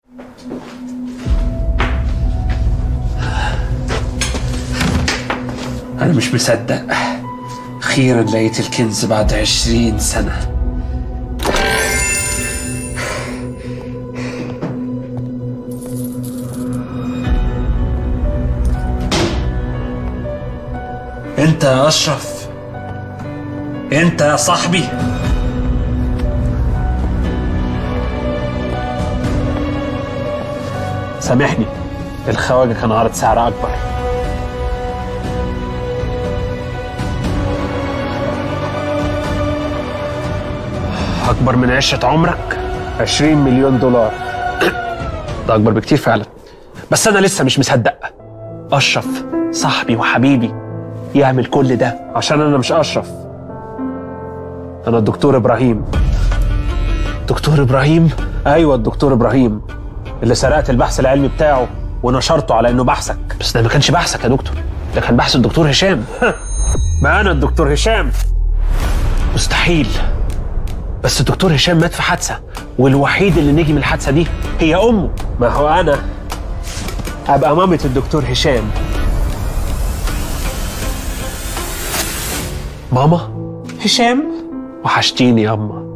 أنا مش مصدق أخيرا لقيت الكنز بعد عشرين سنة أنت يا أشرف أنت يا صاحبي سامحني الخواجه كان عرض سعر اكبر اكبر من عشره عمرك 20 مليون دولار ده اكبر بكتير فعلا بس انا لسه مش مصدق اشرف صاحبي وحبيبي يعمل كل ده عشان انا مش اشرف انا الدكتور ابراهيم دكتور ابراهيم ايوه الدكتور ابراهيم اللي سرقت البحث العلمي بتاعه ونشرته على انه بحثك بس ده ما كانش بحثك يا دكتور ده كان بحث الدكتور هشام ما انا الدكتور هشام مستحيل بس الدكتور هشام مات في حادثه والوحيد اللي نجي من الحادثه دي هي امه ما هو انا ابقى مامة الدكتور هشام ماما هشام وحشتيني يا اما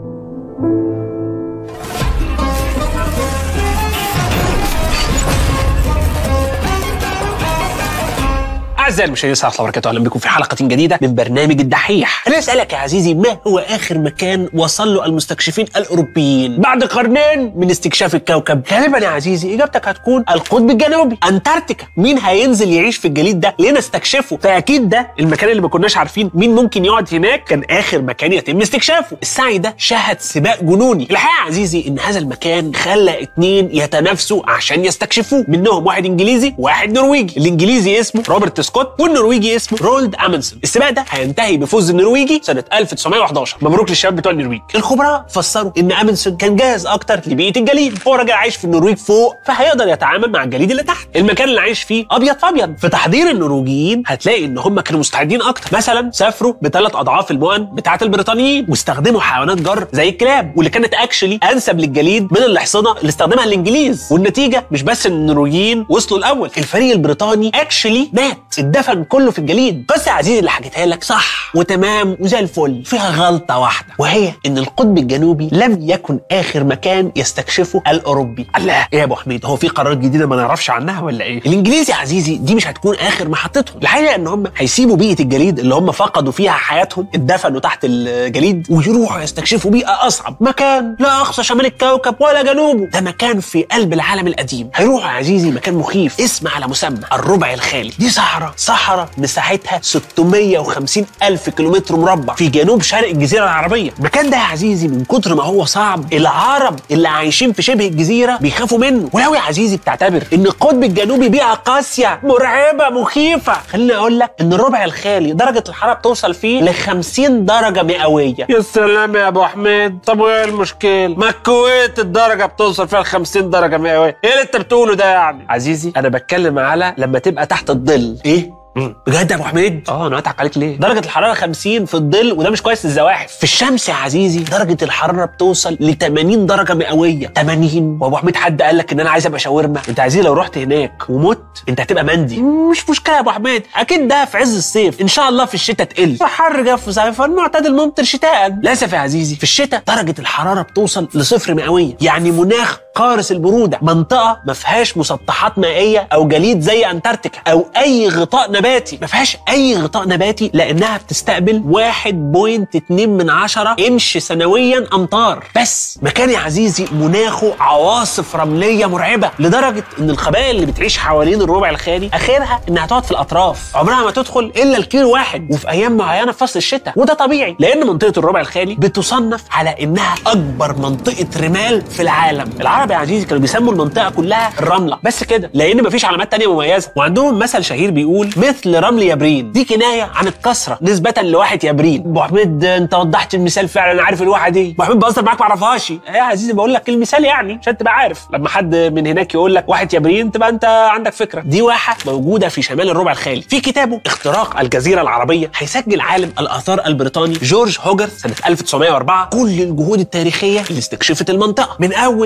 اعزائي المشاهدين السلام عليكم وبركاته اهلا بكم في حلقه جديده من برنامج الدحيح انا اسالك يا عزيزي ما هو اخر مكان وصل له المستكشفين الاوروبيين بعد قرنين من استكشاف الكوكب غالبا يا عزيزي اجابتك هتكون القطب الجنوبي انتاركتيكا مين هينزل يعيش في الجليد ده ليه نستكشفه فاكيد ده المكان اللي ما كناش عارفين مين ممكن يقعد هناك كان اخر مكان يتم استكشافه السعي ده شهد سباق جنوني الحقيقه يا عزيزي ان هذا المكان خلى اتنين يتنافسوا عشان يستكشفوه منهم واحد انجليزي وواحد نرويجي الانجليزي اسمه روبرت سكوت والنرويجي اسمه رولد امundsen السباق ده هينتهي بفوز النرويجي سنه 1911 مبروك للشباب بتوع النرويج الخبراء فسروا ان امundsen كان جاهز اكتر لبيئه الجليد هو راجل عايش في النرويج فوق فهيقدر يتعامل مع الجليد اللي تحت المكان اللي عايش فيه ابيض فابيض في تحضير النرويجيين هتلاقي ان هم كانوا مستعدين اكتر مثلا سافروا بثلاث اضعاف المؤن بتاعه البريطانيين واستخدموا حيوانات جر زي الكلاب واللي كانت اكشلي انسب للجليد من الاحصنه اللي استخدمها الانجليز والنتيجه مش بس ان النرويجيين وصلوا الاول الفريق البريطاني اكشلي مات اتدفن كله في الجليد بس يا عزيزي اللي حكيتها لك صح وتمام وزي الفل فيها غلطه واحده وهي ان القطب الجنوبي لم يكن اخر مكان يستكشفه الاوروبي الله ايه يا ابو حميد هو في قرارات جديده ما نعرفش عنها ولا ايه الانجليز يا عزيزي دي مش هتكون اخر محطتهم الحقيقه ان هم هيسيبوا بيئه الجليد اللي هم فقدوا فيها حياتهم اتدفنوا تحت الجليد ويروحوا يستكشفوا بيئه اصعب مكان لا اقصى شمال الكوكب ولا جنوبه ده مكان في قلب العالم القديم هيروحوا يا عزيزي مكان مخيف اسم على مسمى الربع الخالي دي صحراء صحراء مساحتها 650 ألف كيلومتر مربع في جنوب شرق الجزيرة العربية المكان ده يا عزيزي من كتر ما هو صعب العرب اللي عايشين في شبه الجزيرة بيخافوا منه ولو يا عزيزي بتعتبر ان القطب الجنوبي بيئة قاسية مرعبة مخيفة خليني اقول لك ان الربع الخالي درجة الحرارة بتوصل فيه ل 50 درجة مئوية يا سلام يا ابو حميد طب وايه المشكله ما الكويت الدرجه بتوصل فيها ل 50 درجه مئويه ايه اللي انت بتقوله ده يعني عزيزي انا بتكلم على لما تبقى تحت الظل ايه بجد يا ابو حميد اه انا هضحك عليك ليه درجة الحرارة 50 في الظل وده مش كويس للزواحف في الشمس يا عزيزي درجة الحرارة بتوصل ل 80 درجة مئوية 80 وابو حميد حد قال لك ان انا عايز ابقى شاورما انت عايزين لو رحت هناك ومت انت هتبقى مندي مش مشكلة يا ابو حميد اكيد ده في عز الصيف ان شاء الله في الشتاء تقل حر جاف صيفا معتدل ممطر شتاء للاسف يا عزيزي في الشتاء درجة الحرارة بتوصل لصفر مئوية يعني مناخ قارس البرودة منطقة ما فيهاش مسطحات مائية او جليد زي انتاركتيكا او اي غطاء نباتي ما فيهاش اي غطاء نباتي لانها بتستقبل 1.2 من عشرة انش سنويا امطار بس مكان يا عزيزي مناخه عواصف رمليه مرعبه لدرجه ان القبائل اللي بتعيش حوالين الربع الخالي اخرها انها تقعد في الاطراف عمرها ما تدخل الا الكيلو واحد وفي ايام معينه في فصل الشتاء وده طبيعي لان منطقه الربع الخالي بتصنف على انها اكبر منطقه رمال في العالم العرب يا عزيزي كانوا بيسموا المنطقه كلها الرمله بس كده لان مفيش علامات تانية مميزه وعندهم مثل شهير بيقول مثل رمل يابرين دي كنايه عن الكثره نسبه لواحد يابرين ابو حميد انت وضحت المثال فعلا انا عارف الواحه دي ابو حميد بهزر معاك ما اعرفهاش إيه يا عزيزي بقول لك المثال يعني عشان تبقى عارف لما حد من هناك يقول لك واحد يابرين تبقى انت عندك فكره دي واحه موجوده في شمال الربع الخالي في كتابه اختراق الجزيره العربيه هيسجل عالم الاثار البريطاني جورج هوجر سنه 1904 كل الجهود التاريخيه لاستكشاف المنطقه من اول ايام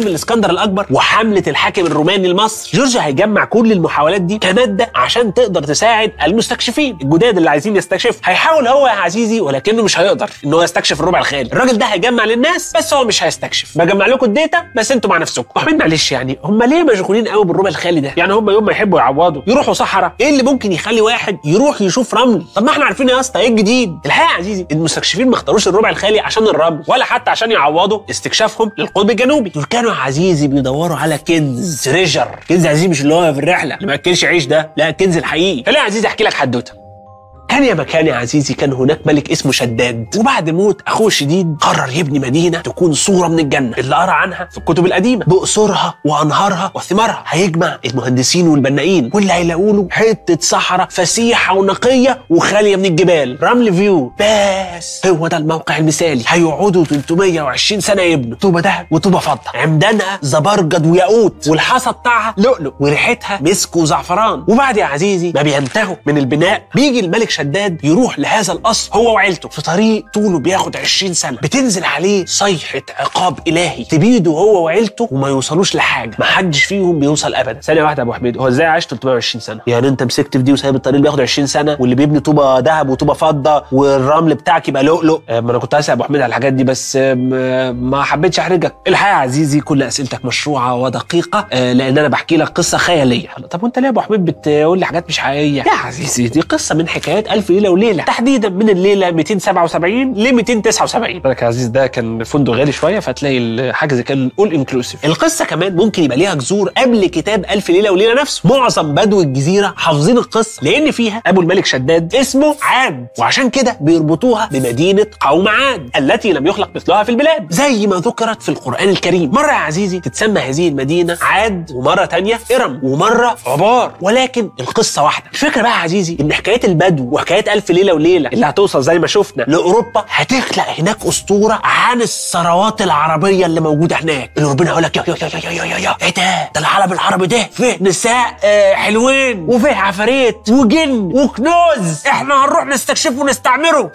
فيلم الاسكندر الاكبر وحمله الحاكم الروماني لمصر جورج هيجمع كل المحاولات دي كماده عشان تقدر تساعد المستكشفين الجداد اللي عايزين يستكشف هيحاول هو يا عزيزي ولكنه مش هيقدر ان هو يستكشف الربع الخالي الراجل ده هيجمع للناس بس هو مش هيستكشف بجمع لكم الداتا بس انتوا مع نفسكم محمد معلش يعني هم ليه مشغولين قوي بالربع الخالي ده يعني هم يوم ما يحبوا يعوضوا يروحوا صحراء ايه اللي ممكن يخلي واحد يروح يشوف رمل طب ما احنا عارفين يا اسطى ايه الجديد الحقيقه يا عزيزي المستكشفين ما اختاروش الربع الخالي عشان الرمل ولا حتى عشان يعوضوا استكشافهم للقطب الجنوبي دول كانوا يا عزيزي بيدوروا على كنز تريجر كنز يا عزيزي مش اللي هو في الرحله اللي ما ياكلش عيش ده لا الكنز الحقيقي خليني يا عزيزي احكي لك حدوته كان يا مكان يا عزيزي كان هناك ملك اسمه شداد وبعد موت اخوه الشديد قرر يبني مدينه تكون صوره من الجنه اللي قرا عنها في الكتب القديمه بقصورها وانهارها وثمارها هيجمع المهندسين والبنائين واللي هيلاقوا له حته صحراء فسيحه ونقيه وخاليه من الجبال رمل فيو بس هو ده الموقع المثالي هيقعدوا 320 سنه يبنوا طوبه دهب وطوبه فضه عمدانها زبرجد وياقوت والحصى بتاعها لؤلؤ وريحتها مسك وزعفران وبعد يا عزيزي ما بينتهوا من البناء بيجي الملك شداد يروح لهذا القصر هو وعيلته في طريق طوله بياخد 20 سنه بتنزل عليه صيحه عقاب الهي تبيده هو وعيلته وما يوصلوش لحاجه ما حدش فيهم بيوصل ابدا ثانيه واحده يا ابو حميد هو ازاي عاش 320 سنه يعني انت مسكت في دي وسايب الطريق اللي بياخد 20 سنه واللي بيبني طوبه ذهب وطوبه فضه والرمل بتاعك يبقى لؤلؤ آه، ما انا كنت هسال ابو حميد على الحاجات دي بس آه، ما- ما حبيتش احرجك الحقيقه يا عزيزي كل اسئلتك مشروعه ودقيقه آه، لان انا بحكي لك قصه خياليه طب وانت ليه يا ابو حميد بتقول لي حاجات مش حقيقيه يا عزيزي دي قصه من حكايات الف ليله وليله تحديدا من الليله 277 ل 279 بالك يا عزيز ده كان فندق غالي شويه فتلاقي الحجز كان اول انكلوسيف القصه كمان ممكن يبقى ليها جذور قبل كتاب الف ليله وليله نفسه معظم بدو الجزيره حافظين القصه لان فيها ابو الملك شداد اسمه عاد وعشان كده بيربطوها بمدينه قوم عاد التي لم يخلق مثلها في البلاد زي ما ذكرت في القران الكريم مره يا عزيزي تتسمى هذه المدينه عاد ومره تانية ارم ومره عبار ولكن القصه واحده الفكره بقى يا عزيزي ان حكايات البدو وحكايات الف ليله وليله اللي هتوصل زي ما شفنا لاوروبا هتخلق هناك اسطوره عن الثروات العربيه اللي موجوده هناك اللي ربنا يقول لك يا يا يا يا يا يا يا ايه ده ده العالم العربي ده فيه نساء آه حلوين وفيه عفاريت وجن وكنوز احنا هنروح نستكشفه ونستعمره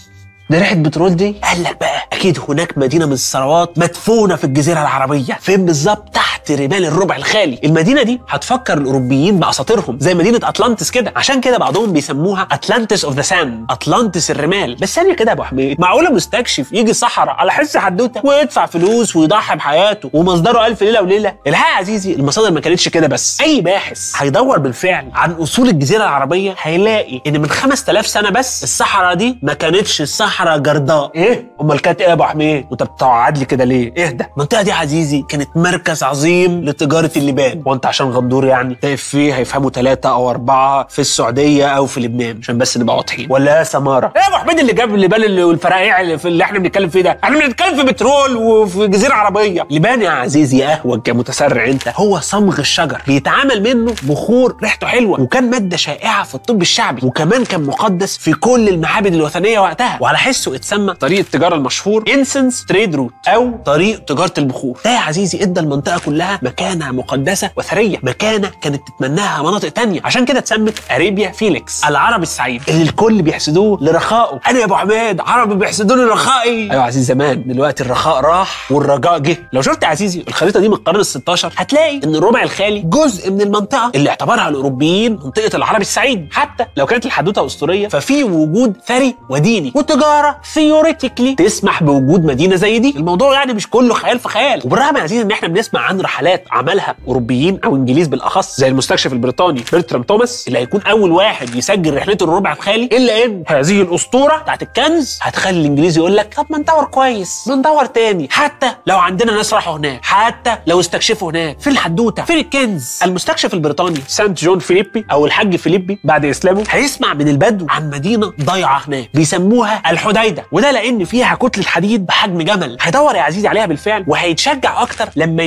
ده ريحه بترول دي قال لك بقى اكيد هناك مدينه من الثروات مدفونه في الجزيره العربيه فين بالظبط تحت رمال الربع الخالي المدينه دي هتفكر الاوروبيين باساطيرهم زي مدينه اطلانتس كده عشان كده بعضهم بيسموها اتلانتس اوف ذا ساند اطلانتس الرمال بس ثانيه كده يا ابو حميد معقوله مستكشف يجي صحراء على حس حدوته ويدفع فلوس ويضحي بحياته ومصدره الف ليله وليله الحقيقه يا عزيزي المصادر ما كانتش كده بس اي باحث هيدور بالفعل عن اصول الجزيره العربيه هيلاقي ان من 5000 سنه بس الصحراء دي ما كانتش الصحراء جرداء ايه امال كانت ايه يا ابو حميد وانت بتقعد لي كده ليه اهدى المنطقه دي يا عزيزي كانت مركز عظيم لتجاره اللبان وانت عشان غندور يعني تقف فيه هيفهموا ثلاثه او اربعه في السعوديه او في لبنان عشان بس نبقى واضحين ولا يا سماره ايه يا ابو حميد اللي جاب اللبان اللي- والفراقيع اللي, في اللي احنا بنتكلم فيه ده احنا بنتكلم في بترول وفي جزيره عربيه لبان يا عزيزي يا اهوج يا متسرع انت هو صمغ الشجر بيتعمل منه بخور ريحته حلوه وكان ماده شائعه في الطب الشعبي وكمان كان مقدس في كل المعابد الوثنيه وقتها وعلى حسه اتسمى طريق التجاره المشهور انسنس تريد روت او طريق تجاره البخور ده يا عزيزي ادى المنطقه كلها مكانه مقدسه وثريه مكانه كانت تتمناها مناطق تانية عشان كده اتسمت اريبيا فيليكس العرب السعيد اللي الكل بيحسدوه لرخائه انا يا ابو حميد عربي بيحسدوني رخائي ايوه يا عزيزي زمان دلوقتي الرخاء راح والرجاء جه لو شفت يا عزيزي الخريطه دي من القرن ال16 هتلاقي ان الربع الخالي جزء من المنطقه اللي اعتبرها الاوروبيين منطقه العرب السعيد حتى لو كانت الحدوته اسطوريه ففي وجود ثري وديني وتجاره ثيوريتيكلي تسمح بوجود مدينه زي دي الموضوع يعني مش كله خيال في خيال وبالرغم يا عزيزي ان احنا بنسمع عن رحلات عملها اوروبيين او انجليز بالاخص زي المستكشف البريطاني برترام توماس اللي هيكون اول واحد يسجل رحلته الربع الخالي الا ان هذه الاسطوره بتاعت الكنز هتخلي الانجليزي يقول لك طب ما ندور كويس ما ندور تاني حتى لو عندنا ناس راحوا هناك حتى لو استكشفوا هناك فين الحدوته فين الكنز المستكشف البريطاني سانت جون فيليبي او الحاج فيليبي بعد اسلامه هيسمع من البدو عن مدينه ضايعه هناك بيسموها الحديده وده لان فيها كتله حديد بحجم جمل هيدور يا عزيزي عليها بالفعل وهيتشجع اكتر لما يلاقي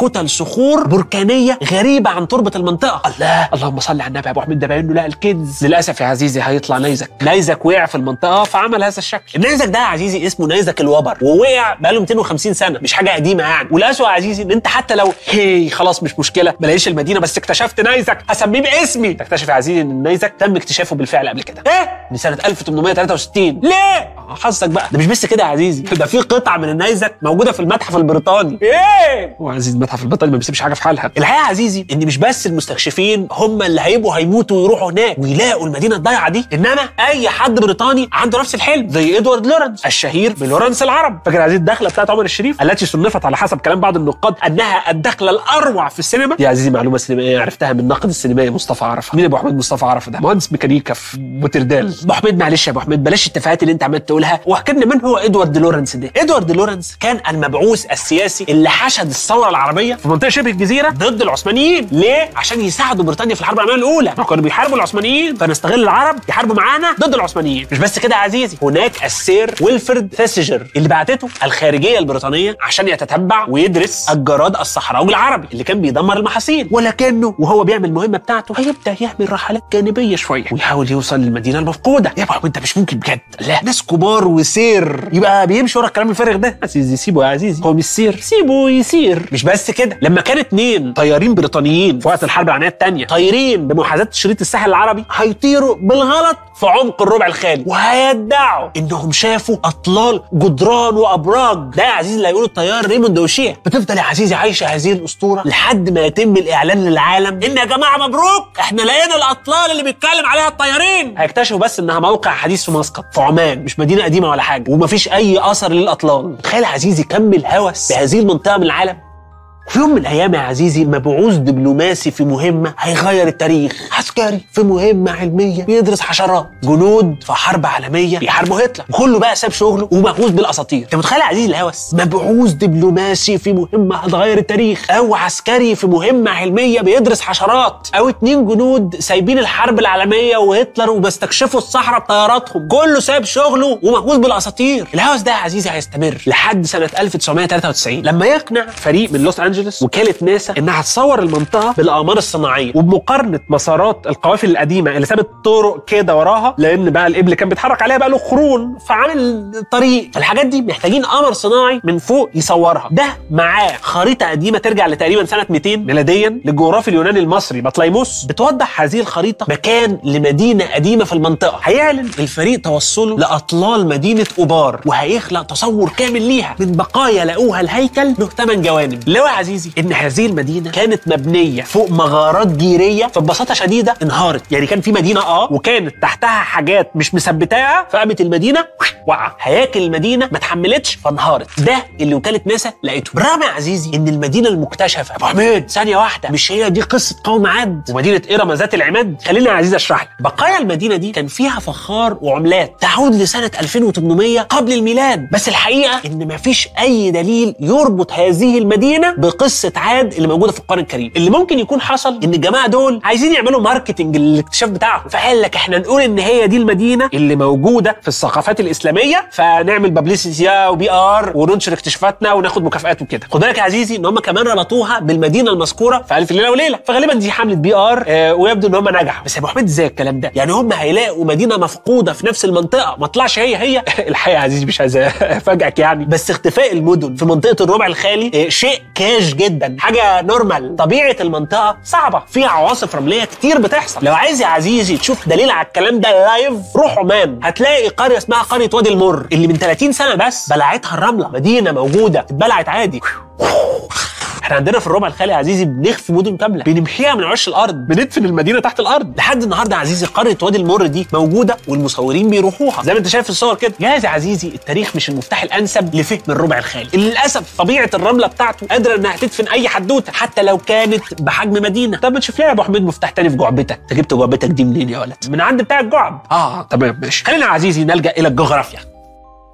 كتل صخور بركانيه غريبه عن تربه المنطقه الله اللهم صل على النبي يا ابو حميد ده باين له لا الكنز للاسف يا عزيزي هيطلع نيزك نيزك وقع في المنطقه فعمل هذا الشكل النيزك ده يا عزيزي اسمه نيزك الوبر ووقع بقاله 250 سنه مش حاجه قديمه يعني والاسوء يا عزيزي ان انت حتى لو هي خلاص مش مشكله بلاقيش المدينه بس اكتشفت نيزك هسميه باسمي تكتشف يا عزيزي ان النيزك تم اكتشافه بالفعل قبل كده ايه من سنه 1863 ليه حظك بقى ده مش بس كده يا عزيزي ده في قطعه من النيزك موجوده في المتحف البريطاني ايه هو عزيز المتحف البطل ما بيسيبش حاجه في حالها الحقيقه يا عزيزي ان مش بس المستكشفين هم اللي هيبقوا هيموتوا ويروحوا هناك ويلاقوا المدينه الضايعه دي انما اي حد بريطاني عنده نفس الحلم زي ادوارد لورنس الشهير بلورنس العرب فاكر يا عزيز الدخله بتاعت عمر الشريف التي صنفت على حسب كلام بعض النقاد انها الدخله الاروع في السينما دي يا عزيزي معلومه سينمائيه عرفتها من الناقد السينمائي مصطفى عرفه مين ابو حميد مصطفى عرفه ده مهندس ميكانيكا في موتردال ابو حميد معلش يا ابو حميد بلاش التفاهات اللي انت عمال تقولها واحكي من هو ادوارد لورنس ده ادوارد لورنس كان المبعوث السياسي اللي حشد الثوره العربيه في منطقه شبه الجزيره ضد العثمانيين ليه عشان يساعدوا بريطانيا في الحرب العالميه الاولى ما كانوا بيحاربوا العثمانيين فنستغل العرب يحاربوا معانا ضد العثمانيين مش بس كده يا عزيزي هناك السير ويلفرد ثيسجر اللي بعتته الخارجيه البريطانيه عشان يتتبع ويدرس الجراد الصحراوي العربي اللي كان بيدمر المحاصيل ولكنه وهو بيعمل المهمه بتاعته هيبدا يعمل رحلات جانبيه شويه ويحاول يوصل للمدينه المفقوده يا ابو انت مش ممكن بجد لا ناس كبار وسير يبقى بيمشي ورا الكلام الفارغ ده عزيزي سيبه يا عزيزي هو مش سير سيبه يسير مش بس كده لما كان اتنين طيارين بريطانيين في وقت الحرب العالميه الثانيه طايرين بمحاذاه شريط الساحل العربي هيطيروا بالغلط في عمق الربع الخالي وهيدعوا انهم شافوا اطلال جدران وابراج ده يا عزيزي اللي هيقوله الطيار ريموند وشيع بتفضل يا عزيزي عايشه هذه الاسطوره لحد ما يتم الاعلان للعالم ان يا جماعه مبروك احنا لقينا الاطلال اللي بيتكلم عليها الطيارين هيكتشفوا بس انها موقع حديث في مسقط في عمان مش مدينه قديمه ولا حاجه ومفيش اي اثر للاطلال تخيل يا عزيزي كم الهوس بهذه المنطقه من العالم في يوم من الايام يا عزيزي مبعوث دبلوماسي في مهمه هيغير التاريخ عسكري في مهمه علميه بيدرس حشرات جنود في حرب عالميه بيحاربوا هتلر وكله بقى ساب شغله ومهووس بالاساطير انت متخيل يا عزيزي الهوس مبعوث دبلوماسي في مهمه هتغير التاريخ او عسكري في مهمه علميه بيدرس حشرات او اتنين جنود سايبين الحرب العالميه وهتلر وبيستكشفوا الصحراء بطياراتهم كله ساب شغله ومهووس بالاساطير الهوس ده يا عزيزي هيستمر لحد سنه 1993 لما يقنع فريق من لوس انجلوس وكاله ناسا انها تصور المنطقه بالاقمار الصناعيه وبمقارنه مسارات القوافل القديمه اللي سابت طرق كده وراها لان بقى الابل كان بيتحرك عليها بقى له قرون فعامل طريق فالحاجات دي محتاجين قمر صناعي من فوق يصورها ده معاه خريطه قديمه ترجع لتقريبا سنه 200 ميلاديا للجغرافي اليوناني المصري بطليموس بتوضح هذه الخريطه مكان لمدينه قديمه في المنطقه هيعلن الفريق توصله لاطلال مدينه اوبار وهيخلق تصور كامل ليها من بقايا لقوها الهيكل له ثمان جوانب اللي هو يا عزيزي ان هذه المدينه كانت مبنيه فوق مغارات جيريه فببساطه شديده انهارت يعني كان في مدينه اه وكانت تحتها حاجات مش مثبتاها فقامت المدينه وقع هياكل المدينه ما اتحملتش فانهارت ده اللي وكاله ناسا لقيته بالرغم يا عزيزي ان المدينه المكتشفه ابو حميد ثانيه واحده مش هي دي قصه قوم عاد ومدينه ارم ذات العماد خلينا يا عزيزي اشرح لك بقايا المدينه دي كان فيها فخار وعملات تعود لسنه 2800 قبل الميلاد بس الحقيقه ان ما فيش اي دليل يربط هذه المدينه بقصه عاد اللي موجوده في القرن الكريم اللي ممكن يكون حصل ان الجماعه دول عايزين يعملوا ماركتنج للاكتشاف بتاعهم فقال لك احنا نقول ان هي دي المدينه اللي موجوده في الثقافات الاسلاميه فنعمل بابليسيتي وبي ار وننشر اكتشافاتنا وناخد مكافآت وكده خد بالك يا عزيزي ان هم كمان ربطوها بالمدينه المذكوره في الف ليله وليله فغالبا دي حمله بي ار آه ويبدو ان هم نجحوا بس يا ابو حميد ازاي الكلام ده يعني هم هيلاقوا مدينه مفقوده في نفس المنطقه ما طلعش هي هي الحقيقه يا عزيزي مش عايز افاجئك يعني بس اختفاء المدن في منطقه الربع الخالي آه شيء كاش جدا حاجه نورمال طبيعه المنطقه صعبه فيها عواصف رمليه كتير بتحصل لو عايز يا عزيزي تشوف دليل على الكلام ده لايف روح عمان هتلاقي قريه اسمها قريه وادي المر اللي من 30 سنه بس بلعتها الرمله مدينه موجوده اتبلعت عادي احنا عندنا في الربع الخالي يا عزيزي بنخفي مدن كامله بنمحيها من عش الارض بندفن المدينه تحت الارض لحد النهارده يا عزيزي قريه وادي المر دي موجوده والمصورين بيروحوها زي ما انت شايف في الصور كده جاهز يا عزيزي التاريخ مش المفتاح الانسب لفهم الربع الخالي اللي للاسف طبيعه الرمله بتاعته قادره انها تدفن اي حدوته حتى لو كانت بحجم مدينه طب ما تشوف لي يا ابو حميد مفتاح تاني في جعبتك انت جبت جعبتك دي منين يا ولد من عند بتاع الجعب اه تمام ماشي خلينا يا عزيزي نلجا الى الجغرافيا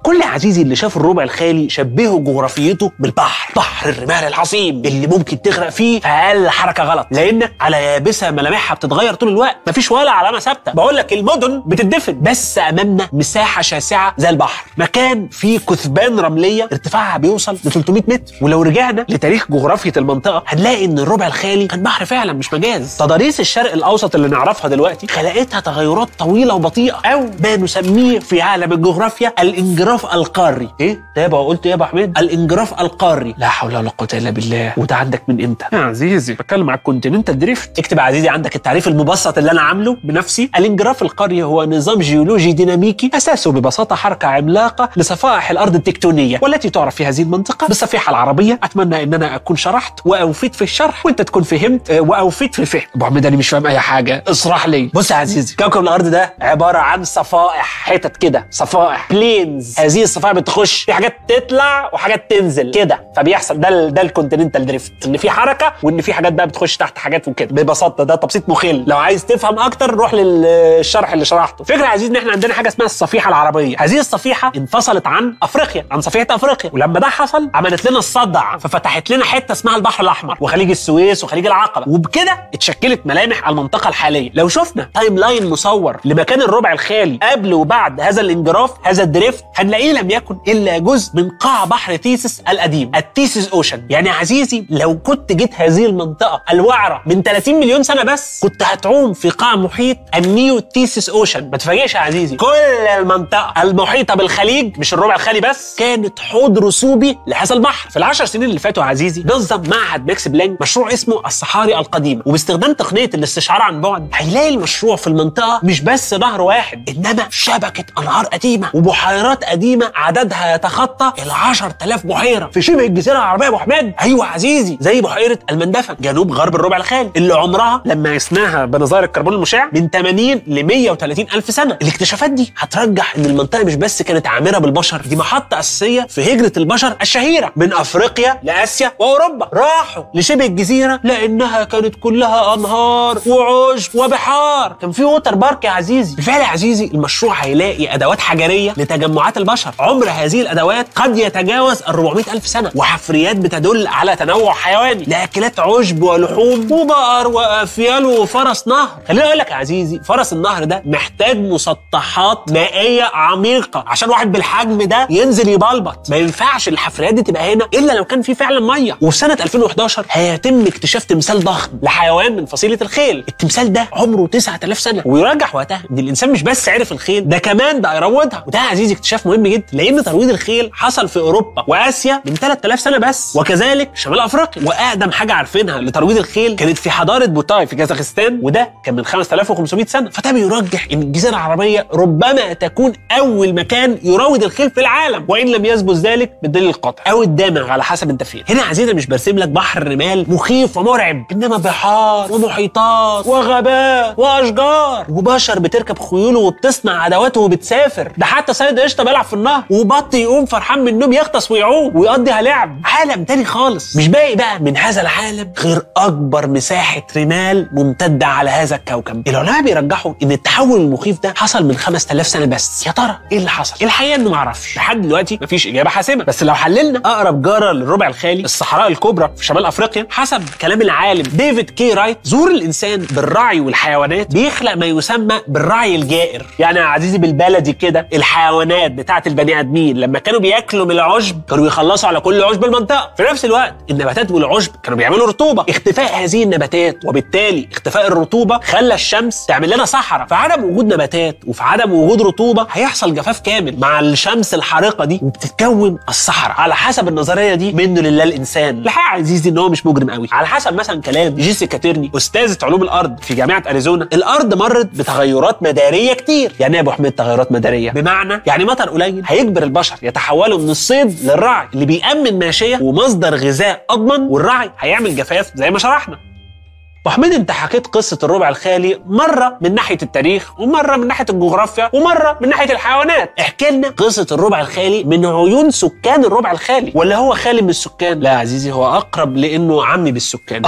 كل يا عزيزي اللي شاف الربع الخالي شبهوا جغرافيته بالبحر بحر الرمال العظيم اللي ممكن تغرق فيه في اقل حركه غلط لانك على يابسه ملامحها بتتغير طول الوقت مفيش ولا علامه ثابته بقول لك المدن بتدفن بس امامنا مساحه شاسعه زي البحر مكان فيه كثبان رمليه ارتفاعها بيوصل ل 300 متر ولو رجعنا لتاريخ جغرافيا المنطقه هنلاقي ان الربع الخالي كان بحر فعلا مش مجاز تضاريس الشرق الاوسط اللي نعرفها دلوقتي خلقتها تغيرات طويله وبطيئه او ما نسميه في عالم الجغرافيا الانجراف القاري ايه تابع قلت ايه يا ابو حميد الانجراف القاري لا حول ولا قوه الا بالله وده عندك من امتى يا عزيزي بتكلم على الكونتيننتال دريفت اكتب يا عزيزي عندك التعريف المبسط اللي انا عامله بنفسي الانجراف القاري هو نظام جيولوجي ديناميكي اساسه ببساطه حركه عملاقه لصفائح الارض التكتونيه والتي تعرف في هذه المنطقه بالصفيحه العربيه اتمنى ان انا اكون شرحت واوفيت في الشرح وانت تكون فهمت آه، واوفيت في الفهم ابو حميد انا مش فاهم اي حاجه اشرح لي بص يا عزيزي كوكب الارض ده عباره عن صفائح حتت كده صفائح بلينز هذه الصفائح بتخش في حاجات تطلع وحاجات تنزل كده فبيحصل ده ال- ده الكونتيننتال دريفت ان في حركه وان في حاجات بقى بتخش تحت حاجات وكده ببساطه ده تبسيط مخل لو عايز تفهم اكتر روح للشرح اللي شرحته فكره يا عزيزي ان احنا عندنا حاجه اسمها الصفيحه العربيه هذه الصفيحه انفصلت عن افريقيا عن صفيحه افريقيا ولما ده حصل عملت لنا الصدع ففتحت لنا حته اسمها البحر الاحمر وخليج السويس وخليج العقبه وبكده اتشكلت ملامح المنطقه الحاليه لو شفنا تايم لاين مصور لمكان الربع الخالي قبل وبعد هذا الانجراف هذا الدريفت هنلاقيه لم يكن الا جزء من قاع بحر تيسس القديم التيسس اوشن يعني يا عزيزي لو كنت جيت هذه المنطقه الوعره من 30 مليون سنه بس كنت هتعوم في قاع محيط النيو تيسس اوشن ما تفاجئش يا عزيزي كل المنطقه المحيطه بالخليج مش الربع الخالي بس كانت حوض رسوبي لهذا البحر في العشر سنين اللي فاتوا يا عزيزي نظم معهد ماكس بلانك مشروع اسمه الصحاري القديمه وباستخدام تقنيه الاستشعار عن بعد هيلاقي المشروع في المنطقه مش بس نهر واحد انما شبكه انهار قديمه وبحيرات قديمه عددها يتخطى ال 10000 بحيره في شبه الجزيره العربيه يا ابو حميد ايوه يا عزيزي زي بحيره المندفن جنوب غرب الربع الخالي اللي عمرها لما قسناها بنظائر الكربون المشع من 80 ل 130 الف سنه الاكتشافات دي هترجح ان المنطقه مش بس كانت عامره بالبشر دي محطه اساسيه في هجره البشر الشهيره من افريقيا لاسيا واوروبا راحوا لشبه الجزيره لانها كانت كلها انهار وعشب وبحار كان في ووتر بارك يا عزيزي بالفعل يا عزيزي المشروع هيلاقي ادوات حجريه لتجمعات البشر عمر هذه الادوات قد يتجاوز ال 400 الف سنه وحفريات بتدل على تنوع حيواني لاكلات عشب ولحوم وبقر وافيال وفرس نهر خليني اقول لك يا عزيزي فرس النهر ده محتاج مسطحات مائيه عميقه عشان واحد بالحجم ده ينزل يبلبط ما ينفعش الحفريات دي تبقى هنا الا لو كان في فعلا ميه وفي سنه 2011 هيتم اكتشاف تمثال ضخم لحيوان من فصيله الخيل التمثال ده عمره 9000 سنه ويرجح وقتها ان الانسان مش بس عرف الخيل ده كمان ده يروضها وده يا عزيزي اكتشاف مهم جدا لان ترويض الخيل حصل في اوروبا واسيا من 3000 سنه بس وكذلك شمال افريقيا واقدم حاجه عارفينها لترويض الخيل كانت في حضاره بوتاي في كازاخستان وده كان من 5500 سنه فده بيرجح ان الجزيره العربيه ربما تكون اول مكان يروض الخيل في العالم وان لم يثبت ذلك بالدليل القاطع او الدامغ على حسب انت فين هنا يا عزيزي مش برسم لك بحر رمال مخيف ومرعب انما بحار ومحيطات وغابات واشجار وبشر بتركب خيوله وبتصنع ادواته وبتسافر ده حتى سيد قشطه بيلعب في النهر وبط يقوم فرحان من النوم يغطس ويعوم ويقضيها لعب عالم تاني خالص مش باقي بقى من هذا العالم غير اكبر مساحه رمال ممتده على هذا الكوكب العلماء بيرجحوا ان التحول المخيف ده حصل من 5000 سنه بس يا ترى ايه اللي حصل الحقيقه انه ما اعرفش لحد دلوقتي مفيش اجابه حاسمه بس لو حللنا اقرب جاره للربع الخالي الصحراء الكبرى في شمال افريقيا حسب كلام العالم ديفيد كي رايت زور الانسان بالرعي والحيوانات بيخلق ما يسمى بالرعي الجائر يعني يا عزيزي بالبلدي كده الحيوانات بتاعه البني ادمين لما كانوا بياكلوا من العشب كانوا بيخلصوا على كل عشب المنطقه في نفس الوقت النباتات والعشب كانوا بيعملوا رطوبه اختفاء هذه النباتات وبالتالي اختفاء الرطوبه خلى الشمس تعمل لنا صحراء في عدم وجود نباتات وفي عدم وجود رطوبه هيحصل جفاف كامل مع الشمس الحارقه دي وبتتكون الصحراء على حسب النظريه دي منه لله الانسان الحقيقه يا عزيزي ان هو مش مجرم قوي على حسب مثلا كلام جيسيكا تيرني استاذه علوم الارض في جامعه اريزونا الارض مرت بتغيرات مداريه كتير يعني ايه يا ابو حميد تغيرات مداريه بمعنى يعني مطر قليل هيجبر البشر يتحولوا من الصيد للرعي اللي بيأمن ماشيه ومصدر غذاء اضمن والرعي هيعمل جفاف زي ما شرحنا ابو حميد انت حكيت قصه الربع الخالي مره من ناحيه التاريخ ومره من ناحيه الجغرافيا ومره من ناحيه الحيوانات احكي لنا قصه الربع الخالي من عيون سكان الربع الخالي ولا هو خالي من السكان لا يا عزيزي هو اقرب لانه عمي بالسكان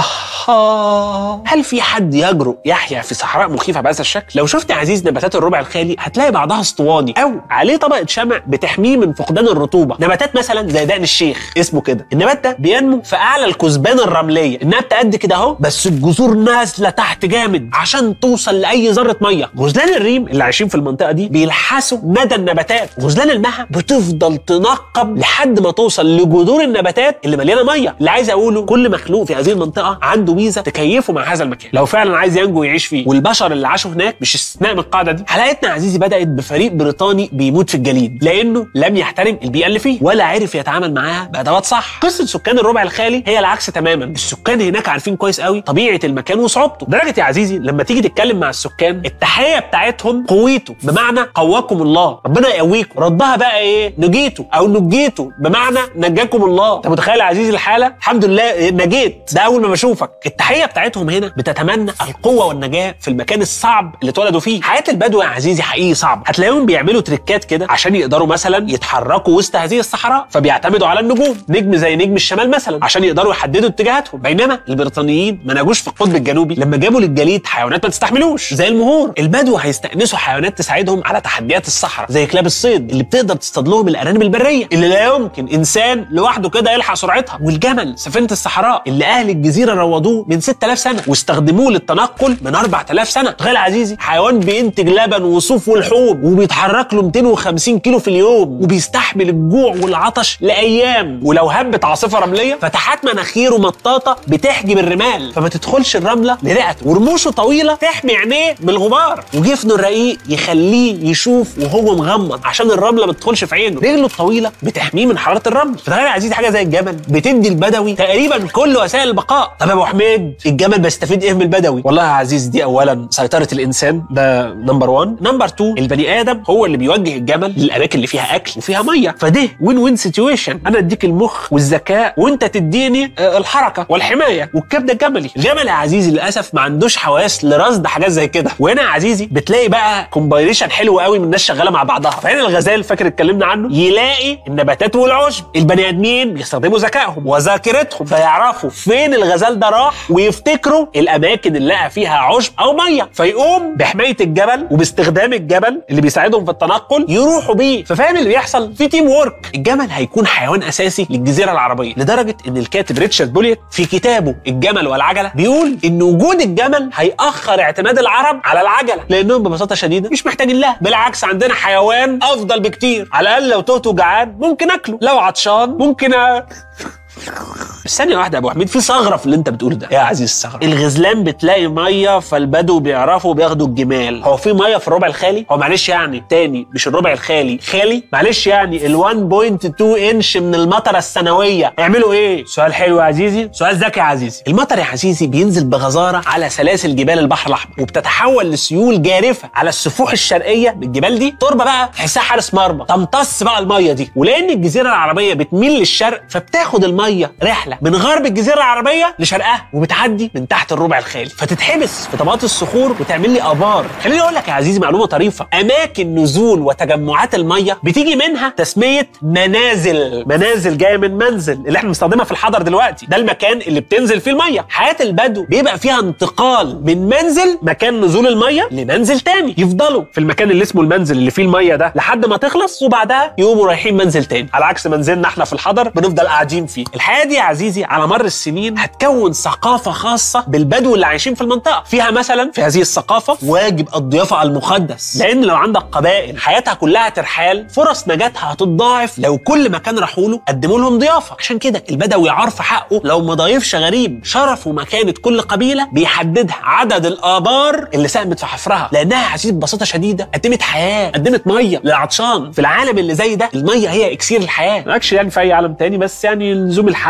آه. هل في حد يجرؤ يحيا في صحراء مخيفه بهذا الشكل؟ لو شفت يا عزيز نباتات الربع الخالي هتلاقي بعضها اسطواني او عليه طبقه شمع بتحميه من فقدان الرطوبه، نباتات مثلا زي دقن الشيخ اسمه كده، النبات ده بينمو في اعلى الكثبان الرمليه، النبات قد كده اهو بس الجذور نازله تحت جامد عشان توصل لاي ذره ميه، غزلان الريم اللي عايشين في المنطقه دي بيلحسوا ندى النباتات، غزلان المها بتفضل تنقب لحد ما توصل لجذور النباتات اللي مليانه ميه، اللي عايز اقوله كل مخلوق في هذه المنطقه عنده ميزه تكيفه مع هذا المكان لو فعلا عايز ينجو ويعيش فيه والبشر اللي عاشوا هناك مش استثناء من القاعده دي حلقتنا يا عزيزي بدات بفريق بريطاني بيموت في الجليد لانه لم يحترم البيئه اللي فيه ولا عرف يتعامل معاها بادوات صح قصه سكان الربع الخالي هي العكس تماما السكان هناك عارفين كويس قوي طبيعه المكان وصعوبته لدرجه يا عزيزي لما تيجي تتكلم مع السكان التحيه بتاعتهم قويته بمعنى قواكم الله ربنا يقويكم ردها بقى ايه نجيتوا او نجيتوا بمعنى نجاكم الله انت متخيل يا عزيزي الحاله الحمد لله نجيت ده اول ما بشوفك التحيه بتاعتهم هنا بتتمنى القوه والنجاه في المكان الصعب اللي اتولدوا فيه حياه البدو يا عزيزي حقيقي صعب هتلاقيهم بيعملوا تريكات كده عشان يقدروا مثلا يتحركوا وسط هذه الصحراء فبيعتمدوا على النجوم نجم زي نجم الشمال مثلا عشان يقدروا يحددوا اتجاهاتهم بينما البريطانيين ما نجوش في القطب الجنوبي لما جابوا للجليد حيوانات ما تستحملوش زي المهور البدو هيستأنسوا حيوانات تساعدهم على تحديات الصحراء زي كلاب الصيد اللي بتقدر تصطاد لهم الارانب البريه اللي لا يمكن انسان لوحده كده يلحق سرعتها والجمل سفينه الصحراء اللي اهل الجزيره روضوه من 6000 سنه واستخدموه للتنقل من 4000 سنه تخيل يا عزيزي حيوان بينتج لبن وصوف والحوم وبيتحرك له 250 كيلو في اليوم وبيستحمل الجوع والعطش لايام ولو هبت عاصفه رمليه فتحات مناخيره مطاطه بتحجب الرمال فما تدخلش الرمله لرئته ورموشه طويله تحمي عينيه من الغبار وجفنه الرقيق يخليه يشوف وهو مغمض عشان الرمله ما تدخلش في عينه رجله الطويله بتحميه من حراره الرمل فتخيل يا عزيزي حاجه زي الجمل بتدي البدوي تقريبا كل وسائل البقاء طب يا ابو حميد الجمل بيستفيد ايه من البدوي والله يا عزيز دي اولا سيطره الانسان ده نمبر 1 نمبر 2 البني ادم هو اللي بيوجه الجمل للاماكن اللي فيها اكل وفيها ميه فده وين وين سيتويشن انا اديك المخ والذكاء وانت تديني آه، الحركه والحمايه والكبده الجملي الجمل يا عزيزي للاسف ما عندوش حواس لرصد حاجات زي كده وهنا يا عزيزي بتلاقي بقى كومباينيشن حلو قوي من الناس شغاله مع بعضها فهنا الغزال فاكر اتكلمنا عنه يلاقي النباتات والعشب البني ادمين بيستخدموا ذكائهم وذاكرتهم فيعرفوا فين الغزال ده راح ويفتكروا الاماكن اللي لقى فيها عشب او ميه فيقوم بحمايه الجبل وباستخدام الجبل اللي بيساعدهم في التنقل يروحوا بيه ففاهم اللي بيحصل في تيم وورك الجمل هيكون حيوان اساسي للجزيره العربيه لدرجه ان الكاتب ريتشارد بوليت في كتابه الجمل والعجله بيقول ان وجود الجمل هيأخر اعتماد العرب على العجله لانهم ببساطه شديده مش محتاجين لها بالعكس عندنا حيوان افضل بكتير على الاقل لو تهت وجعان ممكن اكله لو عطشان ممكن أ... بس ثانية واحدة يا أبو حميد في ثغرة في اللي أنت بتقوله ده يا عزيز الثغرة الغزلان بتلاقي مية فالبدو بيعرفوا بياخدوا الجمال هو في مية في الربع الخالي هو معلش يعني تاني مش الربع الخالي خالي معلش يعني ال 1.2 انش من المطرة السنوية يعملوا إيه سؤال حلو يا عزيزي سؤال ذكي يا عزيزي المطر يا عزيزي بينزل بغزارة على سلاسل جبال البحر الأحمر وبتتحول لسيول جارفة على السفوح الشرقية بالجبال دي تربة بقى تحسها حارس مرمى تمتص بقى المية دي ولأن الجزيرة العربية بتميل للشرق فبتاخد المية رحلة من غرب الجزيرة العربية لشرقها وبتعدي من تحت الربع الخالي فتتحبس في طبقات الصخور وتعمل لي آبار خليني أقول لك يا عزيزي معلومة طريفة أماكن نزول وتجمعات المية بتيجي منها تسمية منازل منازل جاية من منزل اللي احنا بنستخدمها في الحضر دلوقتي ده المكان اللي بتنزل فيه المية حياة البدو بيبقى فيها انتقال من منزل مكان نزول المية لمنزل تاني يفضلوا في المكان اللي اسمه المنزل اللي فيه المية ده لحد ما تخلص وبعدها يقوموا رايحين منزل تاني على عكس منزلنا احنا في الحضر بنفضل قاعدين فيه الحياة دي يا عزيزي على مر السنين هتكون ثقافة خاصة بالبدو اللي عايشين في المنطقة فيها مثلا في هذه الثقافة واجب الضيافة على المقدس لأن لو عندك قبائل حياتها كلها ترحال فرص نجاتها هتتضاعف لو كل مكان راحوا له قدموا لهم ضيافة عشان كده البدوي عارف حقه لو ما ضايفش غريب شرف ومكانة كل قبيلة بيحددها عدد الآبار اللي ساهمت في حفرها لأنها يا عزيزي ببساطة شديدة قدمت حياة قدمت مية للعطشان في العالم اللي زي ده المية هي إكسير الحياة مالكش يعني في أي عالم تاني بس يعني لزوم الحلقة ولزوم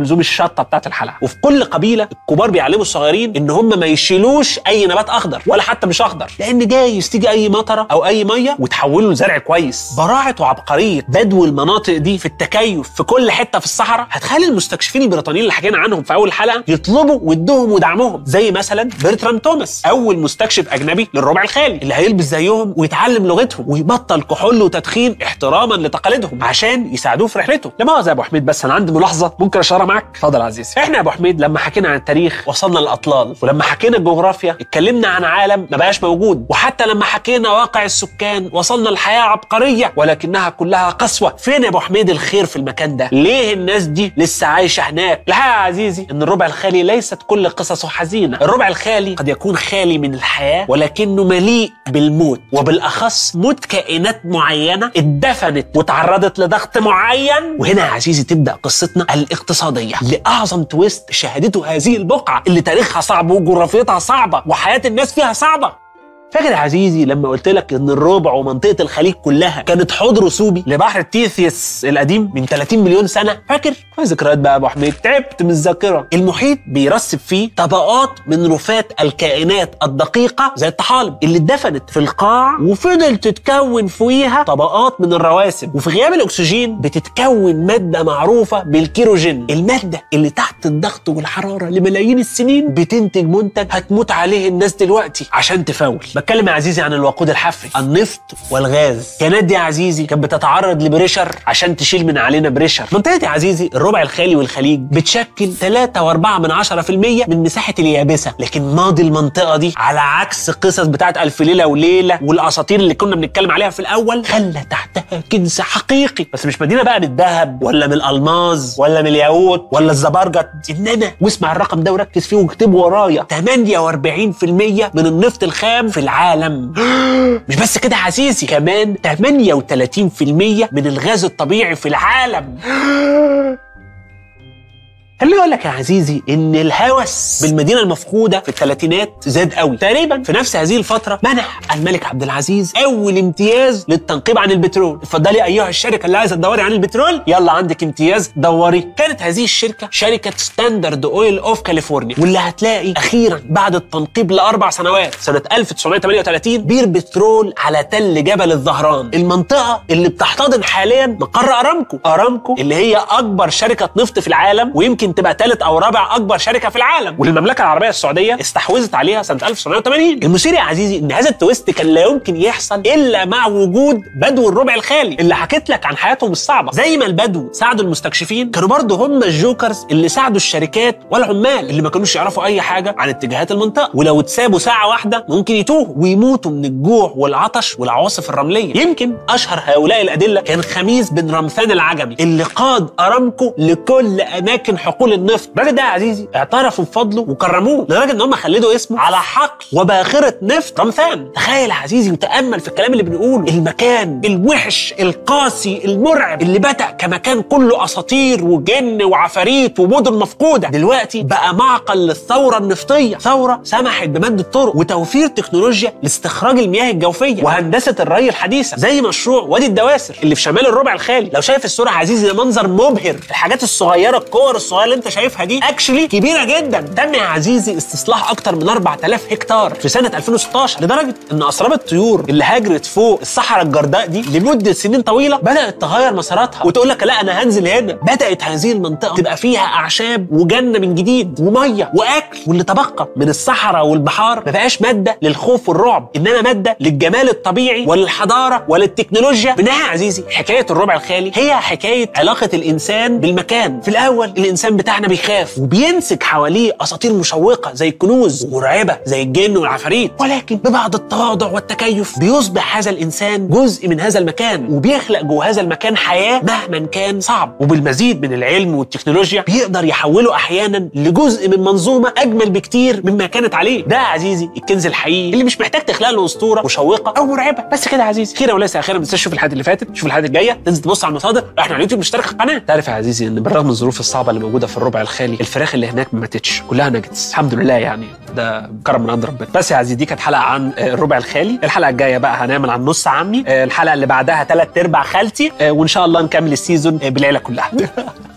لزوم الشطه بتاعت الحلقه وفي كل قبيله الكبار بيعلموا الصغيرين ان هم ما يشيلوش اي نبات اخضر ولا حتى مش اخضر لان جايز تيجي اي مطره او اي ميه وتحوله لزرع كويس براعه وعبقريه بدو المناطق دي في التكيف في كل حته في الصحراء هتخلي المستكشفين البريطانيين اللي حكينا عنهم في اول حلقه يطلبوا ودهم ودعمهم زي مثلا برترام توماس اول مستكشف اجنبي للربع الخالي اللي هيلبس زيهم ويتعلم لغتهم ويبطل كحول وتدخين احتراما لتقاليدهم عشان يساعدوه في رحلته لا مؤاخذه يا ابو حميد بس انا عندي ملاحظه ممكن اشارها معاك اتفضل يا عزيزي احنا يا ابو حميد لما حكينا عن التاريخ وصلنا للاطلال ولما حكينا الجغرافيا اتكلمنا عن عالم ما بقاش موجود وحتى لما حكينا واقع السكان وصلنا لحياه عبقريه ولكنها كلها قسوه فين يا ابو حميد الخير في المكان ده ليه الناس دي لسه عايشه هناك الحقيقه يا عزيزي ان الربع الخالي ليست كل قصصه حزينه الربع الخالي قد يكون خالي من الحياه ولكنه مليء بالموت وبالاخص موت كائنات معينه اتدفنت وتعرضت لضغط معين وهنا يا عزيزي تبدا قصتنا الاقتصاديه لاعظم تويست شهدته هذه البقعه اللي تاريخها صعب وجغرافيتها صعبه وحياه الناس فيها صعبه فاكر يا عزيزي لما قلت لك ان الربع ومنطقه الخليج كلها كانت حوض رسوبي لبحر تيثيس القديم من 30 مليون سنه فاكر ذكريات بقى يا ابو حميد تعبت من الذاكره المحيط بيرسب فيه طبقات من رفات الكائنات الدقيقه زي الطحالب اللي اتدفنت في القاع وفضل تتكون فوقيها طبقات من الرواسب وفي غياب الاكسجين بتتكون ماده معروفه بالكيروجين الماده اللي تحت الضغط والحراره لملايين السنين بتنتج منتج هتموت عليه الناس دلوقتي عشان تفاول بتكلم يا عزيزي عن الوقود الحفري النفط والغاز كانت دي يا عزيزي كانت بتتعرض لبريشر عشان تشيل من علينا بريشر منطقه يا عزيزي الربع الخالي والخليج بتشكل 3 و4 من 10% من مساحه اليابسه لكن ماضي المنطقه دي على عكس قصص بتاعت الف ليله وليله والاساطير اللي كنا بنتكلم عليها في الاول خلى تحتها كنز حقيقي بس مش مدينه بقى من الذهب ولا من الالماظ ولا من الياقوت ولا الزبرجد انما واسمع الرقم ده وركز فيه واكتبه ورايا 48% من النفط الخام في العالم مش بس كده يا عزيزي كمان 38% من الغاز الطبيعي في العالم خليني اقول لك يا عزيزي ان الهوس بالمدينه المفقوده في الثلاثينات زاد قوي تقريبا في نفس هذه الفتره منح الملك عبد العزيز اول امتياز للتنقيب عن البترول اتفضلي ايها الشركه اللي عايزه تدوري عن البترول يلا عندك امتياز دوري كانت هذه الشركه شركه ستاندرد اويل اوف كاليفورنيا واللي هتلاقي اخيرا بعد التنقيب لاربع سنوات سنه 1938 بير بترول على تل جبل الظهران المنطقه اللي بتحتضن حاليا مقر ارامكو ارامكو اللي هي اكبر شركه نفط في العالم ويمكن تبقى ثالث او رابع اكبر شركه في العالم والمملكه العربيه السعوديه استحوذت عليها سنه 1980 المثير يا عزيزي ان هذا التويست كان لا يمكن يحصل الا مع وجود بدو الربع الخالي اللي حكيت لك عن حياتهم الصعبه زي ما البدو ساعدوا المستكشفين كانوا برضه هم الجوكرز اللي ساعدوا الشركات والعمال اللي ما كانوش يعرفوا اي حاجه عن اتجاهات المنطقه ولو اتسابوا ساعه واحده ممكن يتوهوا ويموتوا من الجوع والعطش والعواصف الرمليه يمكن اشهر هؤلاء الادله كان خميس بن رمثان العجمي اللي قاد ارامكو لكل اماكن حقول النفط الراجل ده يا عزيزي اعترفوا بفضله وكرموه لدرجه ان هم خلدوا اسمه على حقل وباخره نفط رمثان تخيل يا عزيزي وتامل في الكلام اللي بنقوله المكان الوحش القاسي المرعب اللي بدا كمكان كله اساطير وجن وعفاريت ومدن مفقوده دلوقتي بقى معقل للثوره النفطيه ثوره سمحت بمد الطرق وتوفير تكنولوجيا لاستخراج المياه الجوفيه وهندسه الري الحديثه زي مشروع وادي الدواسر اللي في شمال الربع الخالي لو شايف الصوره يا عزيزي ده منظر مبهر الحاجات الصغيره الكور الصغيره اللي انت شايفها دي اكشلي كبيره جدا تم يا عزيزي استصلاح اكتر من 4000 هكتار في سنه 2016 لدرجه ان اسراب الطيور اللي هاجرت فوق الصحراء الجرداء دي لمده سنين طويله بدات تغير مساراتها وتقول لك لا انا هنزل هنا بدات هذه المنطقه تبقى فيها اعشاب وجنه من جديد وميه واكل واللي تبقى من الصحراء والبحار ما بقاش ماده للخوف والرعب انما ماده للجمال الطبيعي وللحضاره وللتكنولوجيا منها يا عزيزي حكايه الربع الخالي هي حكايه علاقه الانسان بالمكان في الاول الانسان بتاعنا بيخاف وبينسج حواليه اساطير مشوقه زي الكنوز ومرعبه زي الجن والعفاريت ولكن ببعض التواضع والتكيف بيصبح هذا الانسان جزء من هذا المكان وبيخلق جوه هذا المكان حياه مهما كان صعب وبالمزيد من العلم والتكنولوجيا بيقدر يحوله احيانا لجزء من منظومه اجمل بكتير مما كانت عليه ده يا عزيزي الكنز الحقيقي اللي مش محتاج تخلق له اسطوره مشوقه او مرعبه بس كده يا عزيزي خير وليس اخيرا ما تنساش تشوف الحلقات اللي فاتت تشوف الحلقات الجايه تنزل تبص على المصادر احنا على اليوتيوب مشترك في القناه تعرف يا عزيزي ان بالرغم من الظروف الصعبه اللي موجوده في الربع الخالي الفراخ اللي هناك ما ماتتش كلها ناجتس الحمد لله يعني ده كرم من عند ربنا بس يا عزيزي دي كانت حلقه عن آه، الربع الخالي الحلقه الجايه بقى هنعمل عن نص عمي آه، الحلقه اللي بعدها ثلاث ارباع خالتي آه، وان شاء الله نكمل السيزون آه، بالعيله كلها